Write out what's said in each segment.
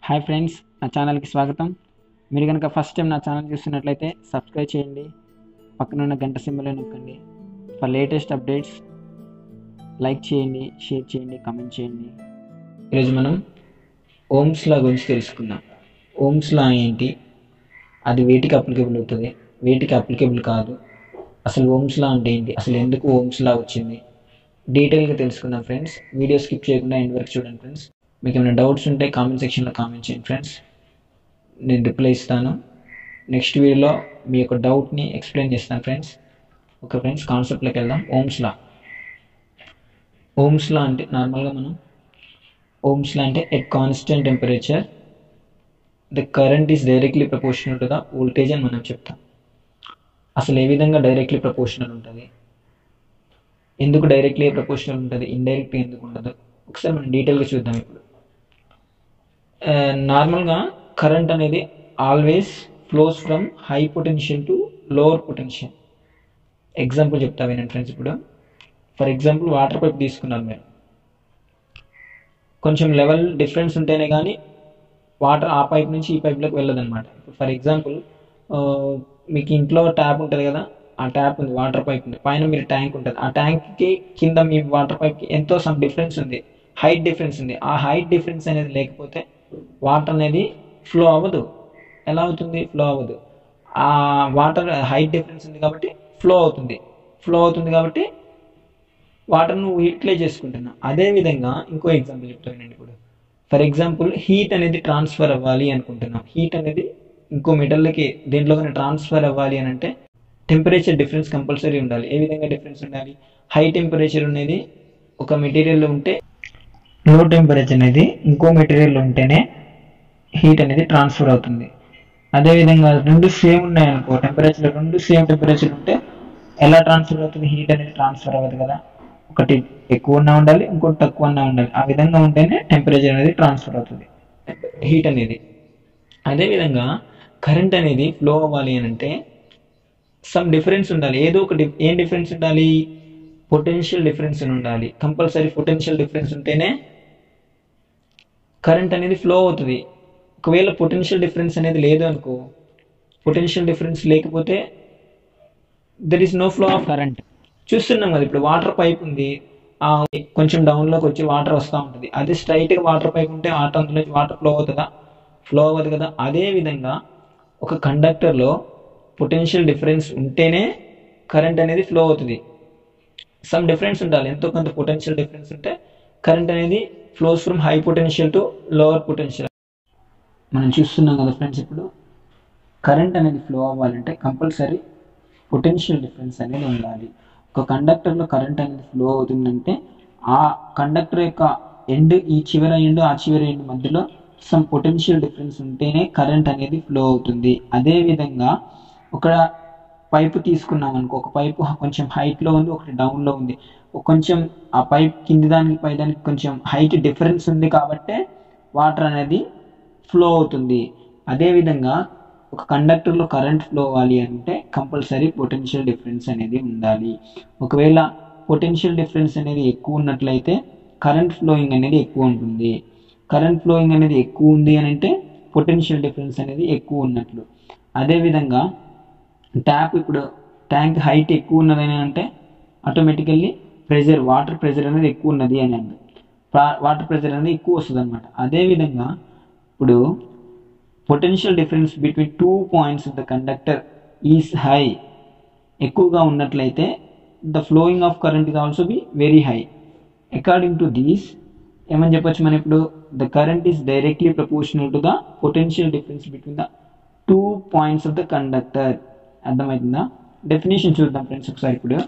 hi friends నా ఛానల్కి స్వాగతం మీరు కనుక ఫస్ట్ టైం నా ఛానల్ చూస్తున్నట్లయితే సబ్స్క్రైబ్ చేయండి పక్కన ఉన్న గంట సింబల్ నొక్కండి ఫర్ లేటెస్ట్ అప్డేట్స్ లైక్ చేయండి షేర్ చేయండి కామెంట్ చేయండి ఈరోజు మనం ఓమ్స్ లా గురించి తెలుసుకుందాం ఓమ్స్ లా ఏంటి అది వేటికి అప్లికేబుల్ అవుతుంది వేటికి అప్లికేబుల్ కాదు అసలు ఓమ్స్ లా అంటే ఏంటి అసలు ఎందుకు ఓమ్స్ లా వచ్చింది డీటెయిల్గా తెలుసుకుందాం ఫ్రెండ్స్ వీడియో స్కిప్ చేయకుండా ఎండ్ వరకు చూడండి ఫ్రెండ్స్ మీకు ఏమైనా డౌట్స్ ఉంటే కామెంట్ సెక్షన్లో కామెంట్ చేయండి ఫ్రెండ్స్ నేను రిప్లై ఇస్తాను నెక్స్ట్ వీడియోలో మీ యొక్క డౌట్ని ఎక్స్ప్లెయిన్ చేస్తాను ఫ్రెండ్స్ ఓకే ఫ్రెండ్స్ కాన్సెప్ట్లోకి వెళ్దాం ఓమ్స్ లా ఓమ్స్ లా అంటే నార్మల్గా మనం ఓమ్స్ లా అంటే at constant temperature the current is directly proportional to the voltage అని మనం చెప్తాం అసలు ఏ విధంగా డైరెక్ట్లీ ప్రపోర్షనల్ ఉంటుంది ఎందుకు డైరెక్ట్లీ ప్రపోర్షనల్ ఉంటుంది ఇండైరెక్ట్లీ ఎందుకు ఉండదు ఒకసారి మనం డీటెయిల్గా చూద్దాం ఇప్పుడు నార్మల్గా కరెంట్ అనేది always flows from high potential to lower potential example చెప్తా వినండి ఫ్రెండ్స్ ఇప్పుడు ఫర్ ఎగ్జాంపుల్ వాటర్ పైప్ తీసుకున్నారు మీరు కొంచెం లెవెల్ డిఫరెన్స్ ఉంటేనే కానీ వాటర్ ఆ పైప్ నుంచి ఈ పైప్లోకి వెళ్ళదన్నమాట ఇప్పుడు ఫర్ ఎగ్జాంపుల్ మీకు ఇంట్లో ట్యాప్ ఉంటుంది కదా ఆ ట్యాప్ ఉంది వాటర్ పైప్ ఉంది పైన మీరు ట్యాంక్ ఉంటుంది ఆ ట్యాంక్కి కింద మీ వాటర్ పైప్కి ఎంతో సమ్ డిఫరెన్స్ ఉంది హైట్ డిఫరెన్స్ ఉంది ఆ హైట్ డిఫరెన్స్ అనేది లేకపోతే వాటర్ అనేది ఫ్లో అవ్వదు ఎలా అవుతుంది ఫ్లో అవ్వదు ఆ వాటర్ హైట్ డిఫరెన్స్ ఉంది కాబట్టి ఫ్లో అవుతుంది ఫ్లో అవుతుంది కాబట్టి వాటర్ను యూటిలైజ్ చేసుకుంటున్నా అదేవిధంగా ఇంకో ఎగ్జాంపుల్ చెప్తానండి ఇప్పుడు ఫర్ ఎగ్జాంపుల్ హీట్ అనేది ట్రాన్స్ఫర్ అవ్వాలి అనుకుంటున్నాం హీట్ అనేది ఇంకో మెటల్కి దేంట్లో కానీ ట్రాన్స్ఫర్ అవ్వాలి అని అంటే టెంపరేచర్ డిఫరెన్స్ కంపల్సరీ ఉండాలి ఏ విధంగా డిఫరెన్స్ ఉండాలి హై టెంపరేచర్ అనేది ఒక మెటీరియల్లో ఉంటే లో టెంపరేచర్ అనేది ఇంకో మెటీరియల్ ఉంటేనే హీట్ అనేది ట్రాన్స్ఫర్ అవుతుంది అదేవిధంగా రెండు సేమ్ ఉన్నాయనుకో టెంపరేచర్ రెండు సేమ్ టెంపరేచర్ ఉంటే ఎలా ట్రాన్స్ఫర్ అవుతుంది హీట్ అనేది ట్రాన్స్ఫర్ అవ్వదు కదా ఒకటి ఎక్కువ ఉన్నా ఉండాలి ఇంకోటి తక్కువ ఉన్నా ఉండాలి ఆ విధంగా ఉంటేనే టెంపరేచర్ అనేది ట్రాన్స్ఫర్ అవుతుంది హీట్ అనేది అదేవిధంగా కరెంట్ అనేది ఫ్లో అవ్వాలి అని అంటే సమ్ డిఫరెన్స్ ఉండాలి ఏదో ఒక ఏం డిఫరెన్స్ ఉండాలి పొటెన్షియల్ డిఫరెన్స్ ఉండాలి కంపల్సరీ పొటెన్షియల్ డిఫరెన్స్ ఉంటేనే కరెంట్ అనేది ఫ్లో అవుతుంది ఒకవేళ పొటెన్షియల్ డిఫరెన్స్ అనేది లేదు అనుకో పొటెన్షియల్ డిఫరెన్స్ లేకపోతే there is no flow of current చూస్తున్నాం కదా ఇప్పుడు వాటర్ పైప్ ఉంది ఆ కొంచెం డౌన్లోకి వచ్చి వాటర్ వస్తూ ఉంటుంది అదే స్ట్రైట్గా వాటర్ పైప్ ఉంటే ఆటో అందులో వాటర్ ఫ్లో అవుతుందా ఫ్లో అవ్వదు కదా అదే విధంగా ఒక కండక్టర్లో పొటెన్షియల్ డిఫరెన్స్ ఉంటేనే కరెంట్ అనేది ఫ్లో అవుతుంది సమ్ డిఫరెన్స్ ఉండాలి ఎంతో కొంత పొటెన్షియల్ డిఫరెన్స్ ఉంటే కరెంట్ అనేది flows from high potential to lower potential మనం చూస్తున్నాం కదా ఫ్రెండ్స్ ఇప్పుడు కరెంట్ అనేది ఫ్లో అవ్వాలంటే కంపల్సరీ పొటెన్షియల్ డిఫరెన్స్ అనేది ఉండాలి ఒక కండక్టర్లో కరెంట్ అనేది ఫ్లో అవుతుందంటే ఆ కండక్టర్ యొక్క ఎండ్ ఈ చివర ఎండ్ ఆ చివర ఎండ్ మధ్యలో సమ్ పొటెన్షియల్ డిఫరెన్స్ ఉంటేనే కరెంట్ అనేది ఫ్లో అవుతుంది అదేవిధంగా ఒక పైపు తీసుకున్నాం అనుకో ఒక పైపు కొంచెం హైట్లో ఉంది ఒకటి డౌన్లో ఉంది కొంచెం ఆ పైప్ కింది దానికి పై దానికి కొంచెం హైట్ డిఫరెన్స్ ఉంది కాబట్టే వాటర్ అనేది ఫ్లో అవుతుంది అదేవిధంగా ఒక కండక్టర్లో కరెంట్ ఫ్లో అవ్వాలి అంటే కంపల్సరీ పొటెన్షియల్ డిఫరెన్స్ అనేది ఉండాలి ఒకవేళ పొటెన్షియల్ డిఫరెన్స్ అనేది ఎక్కువ ఉన్నట్లయితే కరెంట్ ఫ్లోయింగ్ అనేది ఎక్కువ ఉంటుంది కరెంట్ ఫ్లోయింగ్ అనేది ఎక్కువ ఉంది అని అంటే పొటెన్షియల్ డిఫరెన్స్ అనేది ఎక్కువ ఉన్నట్లు అదేవిధంగా ట్యాప్ ఇప్పుడు ట్యాంక్ హైట్ ఎక్కువ ఉన్నదని అంటే ఆటోమేటికల్లీ ప్రెషర్ వాటర్ ప్రెషర్ అనేది ఎక్కువ ఉన్నది అని అంటే వాటర్ ప్రెషర్ అనేది ఎక్కువ వస్తుంది అనమాట అదేవిధంగా ఇప్పుడు potential difference between two points of the conductor is high ఎక్కువగా ఉన్నట్లయితే the flowing of current is also be very high according to these ఏమని చెప్పొచ్చు మనం ఇప్పుడు the current is directly proportional to the potential difference between the two points of the conductor అర్థమవుతుందా definition చూద్దాం friends ఒకసారి ఇప్పుడు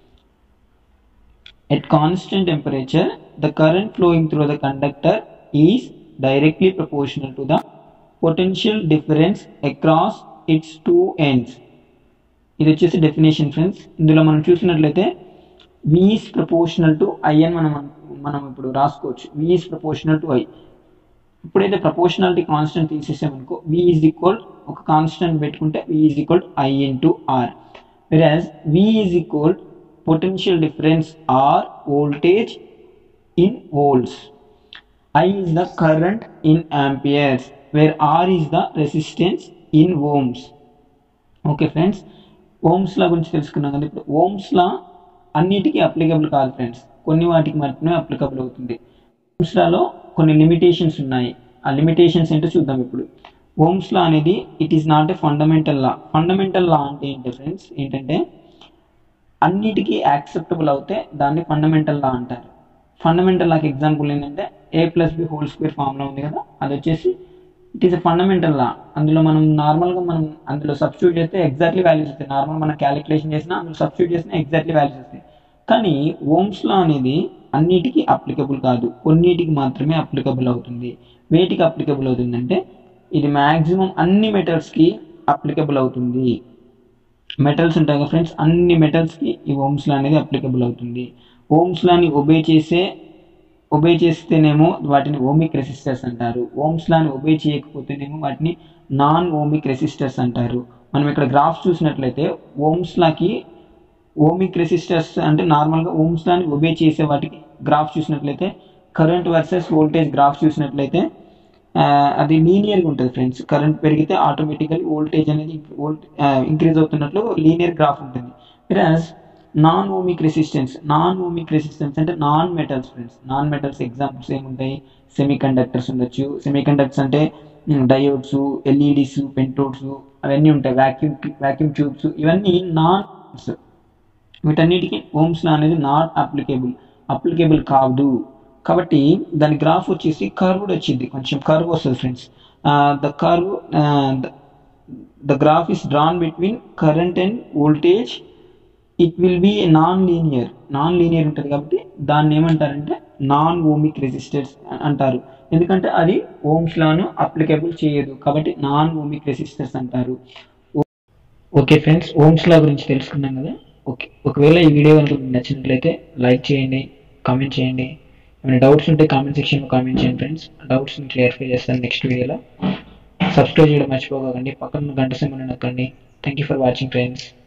at constant temperature the current flowing through the conductor is directly proportional to the potential difference across its two ends ఇది వచ్చేసి definition friends ఇందులో మనం చూసినట్లయితే V is proportional to I అని మనం మనం ఇప్పుడు రాసుకోవచ్చు V is proportional to I ఇప్పుడైతే ప్రపోర్షనాలిటీ కాన్స్టెంట్ తీసేసామనుకో వి ఈజ్ ఈక్వల్ ఒక కాన్స్టెంట్ పెట్టుకుంటే V is equal I into R whereas V is equal potential difference or voltage in volts I is the current in amperes where R is the resistance in ohms okay friends Ohm's law గురించి తెలుసుకున్నాం కదా ఇప్పుడు Ohm's లా అన్నిటికీ applicable కాదు friends కొన్ని వాటికి మాత్రమే applicable అవుతుంది ఓమ్స్ లాలో కొన్ని లిమిటేషన్స్ ఉన్నాయి ఆ లిమిటేషన్స్ ఏంటో చూద్దాం ఇప్పుడు ఓమ్స్ లా అనేది it is not a fundamental law fundamental law అంటే ఏంటి ఫ్రెండ్స్ ఏంటంటే అన్నిటికీ యాక్సెప్టబుల్ అవుతే దాన్ని ఫండమెంటల్ లా అంటారు ఫండమెంటల్ లాకి ఎగ్జాంపుల్ ఏంటంటే a plus b whole square formula ఉంది కదా అది వచ్చేసి it is a fundamental law అందులో మనం నార్మల్గా మనం అందులో సబ్స్టిట్యూట్ చేస్తే ఎగ్జాక్ట్లీ వాల్యూస్ వస్తాయి నార్మల్ మనం క్యాలిక్యులేషన్ చేసినా అందులో సబ్స్టిట్యూట్ చేసినా ఎగ్జాక్ట్లీ వాల్యూస్ వస్తాయి కానీ ఓమ్స్ లా అనేది అన్నిటికీ అప్లికబుల్ కాదు కొన్నిటికి మాత్రమే అప్లికబుల్ అవుతుంది వేటికి అప్లికబుల్ అవుతుందంటే ఇది మ్యాక్సిమం అన్ని మెటల్స్కి అప్లికబుల్ అవుతుంది మెటల్స్ ఉంటాయి కదా ఫ్రెండ్స్ అన్ని మెటల్స్కి ఈ ఓమ్స్ లా అనేది అప్లికబుల్ అవుతుంది ఓమ్స్ లాని ఒబే చేసే ఒబే చేస్తేనేమో వాటిని ఓమిక్ రెసిస్టర్స్ అంటారు ఓమ్స్ లాని ఒబే చేయకపోతేనేమో వాటిని నాన్ ఓమిక్ రెసిస్టర్స్ అంటారు మనం ఇక్కడ గ్రాఫ్స్ చూసినట్లయితే ఓమ్స్ లాకి ఓమిక్ రెసిస్టర్స్ అంటే నార్మల్గా ఓమ్స్ లాని ఒబే చేసే వాటికి గ్రాఫ్ చూసినట్లయితే కరెంట్ వర్సెస్ వోల్టేజ్ గ్రాఫ్ చూసినట్లయితే ఆ, అది లీనియర్గా ఉంటుంది ఫ్రెండ్స్ కరెంట్ పెరిగితే ఆటోమేటికల్లీ వోల్టేజ్ అనేది ఇంక్రీజ్ అవుతున్నట్లు లీనియర్ గ్రాఫ్ ఉంటుంది whereas non ohmic resistance non ohmic resistance అంటే non metals friends non metals examples ఏముంటాయి సెమీ కండక్టర్స్ ఉండొచ్చు సెమీ కండక్టర్స్ అంటే డయోడ్స్ ఎల్ఈడిస్ పెంటోడ్స్ అవన్నీ ఉంటాయి వాక్యూమ్ వాక్యూమ్ ట్యూబ్స్ ఇవన్నీ నాన్ వీటన్నిటికీ ఓమ్స్ లా అనేది నాట్ అప్లికేబుల్ అప్లికేబుల్ కాదు కాబట్టి దాని గ్రాఫ్ వచ్చేసి కర్వ్డ్ వచ్చింది కొంచెం కర్వ్ వస్తుంది friends the curve the graph is drawn between current and voltage it will be non linear non linear ఉంటుంది కాబట్టి దాన్ని ఏమంటారంటే నాన్ ఓమిక్ రెసిస్టర్స్ అంటారు ఎందుకంటే అది ఓమ్స్ లాను అప్లికేబుల్ చేయదు కాబట్టి నాన్ ఓమిక్ రెసిస్టర్స్ అంటారు ఓకే ఫ్రెండ్స్ ఓమ్స్ లా గురించి తెలుసుకున్నాం కదా ఓకే ఒకవేళ ఈ వీడియో కనుక మీకు నచ్చినట్లయితే లైక్ చేయండి కామెంట్ చేయండి ఏమైనా డౌట్స్ ఉంటే కామెంట్ సెక్షన్లో కామెంట్ చేయండి ఫ్రెండ్స్ డౌట్స్ని క్లియర్ఫై చేస్తాను నెక్స్ట్ వీడియోలో సబ్స్క్రైబ్ చేయడం మర్చిపోకండి పక్కన ఉన్న గంట సింబల్ నొక్కండి thank you for watching friends